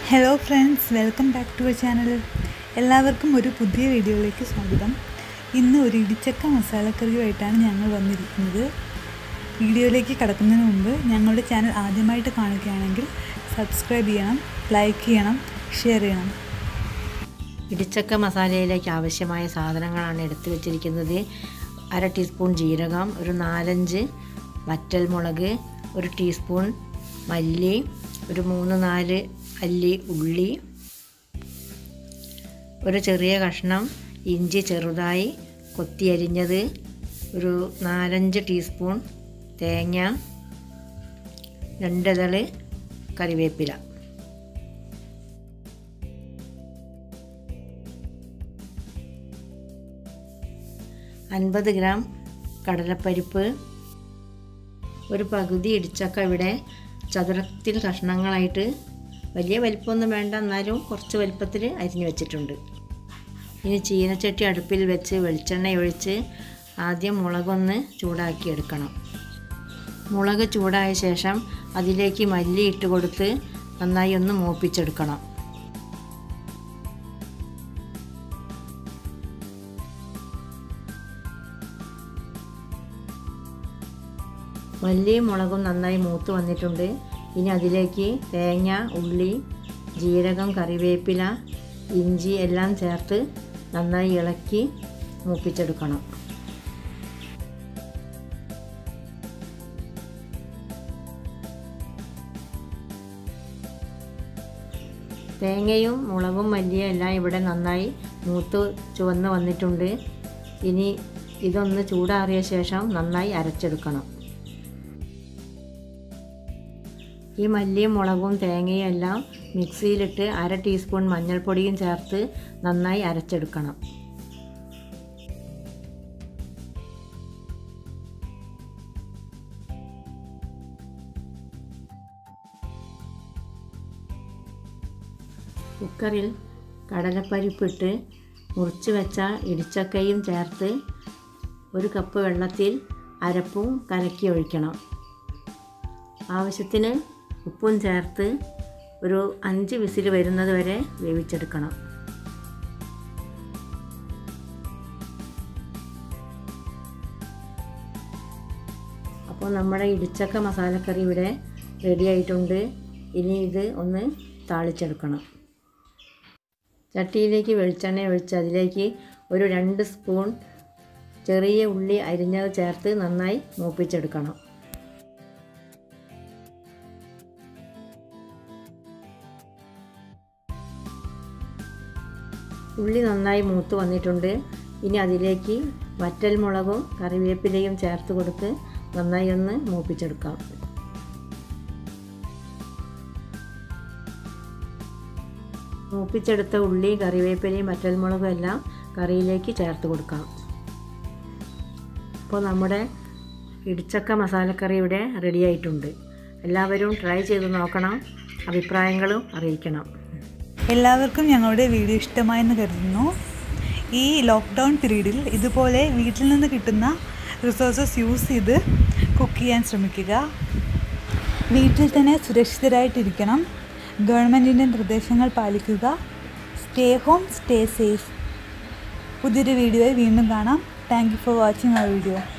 hello friends welcome back to our channel എല്ലാവർക്കും ഒരു പുതിയ വീഡിയോയിലേക്ക് സ്വാഗതം ഇന്ന് ഒരു ഇടിച്ചക്ക മസാലക്കറിയുമായിട്ടാണ് ഞങ്ങൾ വന്നിരിക്കുന്നത് വീഡിയോയിലേക്ക് കടക്കുന്നതിന് മുമ്പ് ഞങ്ങളുടെ ചാനൽ ആദ്യമായിട്ട് കാണുകയാണെങ്കിൽ സബ്സ്ക്രൈബ് ചെയ്യണം ലൈക്ക് ചെയ്യണം ഷെയർ ചെയ്യണം ഇടിച്ചക്ക മസാലയിലേക്ക് ആവശ്യമായ സാധനങ്ങളാണ് എടുത്തു വച്ചിരിക്കുന്നത് അര ടീസ്പൂൺ ജീരകം ഒരു നാലഞ്ച് വറ്റൽമുളക് ഒരു ടീസ്പൂൺ മല്ലി ഒരു മൂന്ന് നാല് അല്ലി ഉള്ളി ഒരു ചെറിയ കഷ്ണം ഇഞ്ചി ചെറുതായി കൊത്തിയരിഞ്ഞത് ഒരു നാലഞ്ച് ടീസ്പൂൺ തേങ്ങ രണ്ടിതള് കറിവേപ്പില അൻപത് ഗ്രാം കടലപ്പരിപ്പ് ഒരു പകുതി ഇടിച്ചക്ക ഇവിടെ ചതുരത്തിൽ കഷ്ണങ്ങളായിട്ട് വലിയ വലിപ്പമൊന്നും വേണ്ട എന്നാലും കുറച്ച് വലിപ്പത്തിൽ അരിഞ്ഞു വെച്ചിട്ടുണ്ട് ഇനി ചീനച്ചട്ടി അടുപ്പിൽ വെച്ച് വെളിച്ചെണ്ണ ഒഴിച്ച് ആദ്യം മുളകൊന്ന് ചൂടാക്കി എടുക്കണം മുളക് ചൂടായ ശേഷം അതിലേക്ക് മല്ലി ഇട്ട് കൊടുത്ത് നന്നായി ഒന്ന് മൂപ്പിച്ചെടുക്കണം മല്ലിയും മുളകും നന്നായി മൂത്ത് വന്നിട്ടുണ്ട് ഇനി അതിലേക്ക് തേങ്ങ ഉള്ളി ജീരകം കറിവേപ്പില ഇഞ്ചി എല്ലാം ചേർത്ത് നന്നായി ഇളക്കി മൂപ്പിച്ചെടുക്കണം തേങ്ങയും മുളകും മല്ലിയും എല്ലാം ഇവിടെ നന്നായി മൂത്ത് ചുവന്ന് വന്നിട്ടുണ്ട് ഇനി ഇതൊന്ന് ചൂടാറിയ ശേഷം നന്നായി അരച്ചെടുക്കണം ഈ മല്ലിയും മുളകും തേങ്ങയും എല്ലാം മിക്സിയിലിട്ട് അര ടീസ്പൂൺ മഞ്ഞൾപ്പൊടിയും ചേർത്ത് നന്നായി അരച്ചെടുക്കണം കുക്കറിൽ കടലപ്പരിപ്പിട്ട് മുറിച്ച് വെച്ച ഇടിച്ചക്കയും ചേർത്ത് ഒരു കപ്പ് വെള്ളത്തിൽ അരപ്പും കലക്കി ഒഴിക്കണം ആവശ്യത്തിന് ഉപ്പും ചേർത്ത് ഒരു അഞ്ച് വിസിൽ വരുന്നത് വരെ വേവിച്ചെടുക്കണം അപ്പോൾ നമ്മുടെ ഇടിച്ചക്ക മസാലക്കറി ഇവിടെ റെഡി ആയിട്ടുണ്ട് ഇനി ഇത് ഒന്ന് താളിച്ചെടുക്കണം ചട്ടിയിലേക്ക് വെളിച്ചെണ്ണ ഒഴിച്ച് അതിലേക്ക് ഒരു രണ്ട് സ്പൂൺ ചെറിയ ഉള്ളി അരിഞ്ഞത് ചേർത്ത് നന്നായി മൂപ്പിച്ചെടുക്കണം ഉള്ളി നന്നായി മൂത്ത് വന്നിട്ടുണ്ട് ഇനി അതിലേക്ക് വറ്റൽമുളകും കറിവേപ്പിലയും ചേർത്ത് കൊടുത്ത് നന്നായി ഒന്ന് മൂപ്പിച്ചെടുക്കാം മൂപ്പിച്ചെടുത്ത ഉള്ളി കറിവേപ്പിലയും വറ്റൽമുളകും എല്ലാം കറിയിലേക്ക് ചേർത്ത് കൊടുക്കാം അപ്പോൾ നമ്മുടെ ഇടിച്ചക്ക മസാലക്കറി ഇവിടെ റെഡി ആയിട്ടുണ്ട് എല്ലാവരും ട്രൈ ചെയ്ത് നോക്കണം അഭിപ്രായങ്ങളും അറിയിക്കണം എല്ലാവർക്കും ഞങ്ങളുടെ വീഡിയോ ഇഷ്ടമായെന്ന് കരുതുന്നു ഈ ലോക്ക്ഡൗൺ പീരീഡിൽ ഇതുപോലെ വീട്ടിൽ നിന്ന് കിട്ടുന്ന റിസോഴ്സസ് യൂസ് ചെയ്ത് കുക്ക് ചെയ്യാൻ ശ്രമിക്കുക വീട്ടിൽ തന്നെ സുരക്ഷിതരായിട്ടിരിക്കണം ഗവൺമെൻറ്റിൻ്റെ നിർദ്ദേശങ്ങൾ പാലിക്കുക സ്റ്റേ ഹോം സ്റ്റേ സേഫ് പുതിയൊരു വീഡിയോയിൽ വീണ്ടും കാണാം thank you for watching our video